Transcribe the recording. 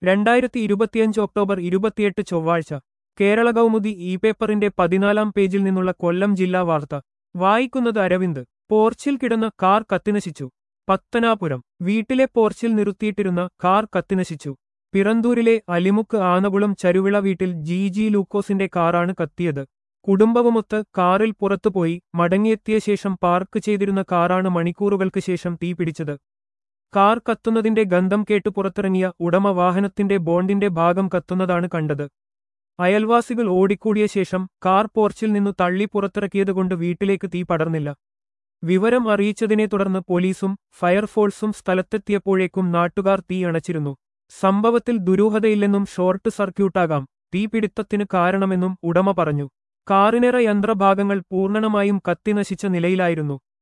രണ്ടായിരത്തി ഇരുപത്തിയഞ്ച് ഒക്ടോബർ ഇരുപത്തിയെട്ട് ചൊവ്വാഴ്ച കേരള കൗമുദി ഇ പേപ്പറിന്റെ പതിനാലാം പേജിൽ നിന്നുള്ള കൊല്ലം ജില്ലാ വാർത്ത വായിക്കുന്നത് അരവിന്ദ് പോർച്ചിൽ കിടന്ന കാർ കത്തിനശിച്ചു പത്തനാപുരം വീട്ടിലെ പോർച്ചിൽ നിർത്തിയിട്ടിരുന്ന കാർ കത്തിനശിച്ചു പിറന്തൂരിലെ അലിമുക്ക് ആനകുളം ചരുവിള വീട്ടിൽ ജി ജി ലൂക്കോസിന്റെ കാറാണ് കത്തിയത് കുടുംബവുമൊത്ത് കാറിൽ പുറത്തുപോയി മടങ്ങിയെത്തിയ ശേഷം പാർക്ക് ചെയ്തിരുന്ന കാറാണ് മണിക്കൂറുകൾക്ക് ശേഷം തീപിടിച്ചത് കാർ കത്തുന്നതിന്റെ ഗന്ധം കേട്ട് പുറത്തിറങ്ങിയ ഉടമ വാഹനത്തിന്റെ ബോണ്ടിന്റെ ഭാഗം കത്തുന്നതാണ് കണ്ടത് അയൽവാസികൾ ഓടിക്കൂടിയ ശേഷം കാർ പോർച്ചിൽ നിന്നു തള്ളി പുറത്തിറക്കിയതുകൊണ്ട് വീട്ടിലേക്ക് തീ പടർന്നില്ല വിവരം അറിയിച്ചതിനെ തുടർന്ന് പോലീസും ഫയർഫോഴ്സും സ്ഥലത്തെത്തിയപ്പോഴേക്കും നാട്ടുകാർ തീ അണച്ചിരുന്നു സംഭവത്തിൽ ദുരൂഹതയില്ലെന്നും ഷോർട്ട് സർക്യൂട്ടാകാം തീപിടുത്തത്തിന് കാരണമെന്നും ഉടമ പറഞ്ഞു കാറിനേറെ യന്ത്രഭാഗങ്ങൾ പൂർണ്ണമായും കത്തിനശിച്ച നിലയിലായിരുന്നു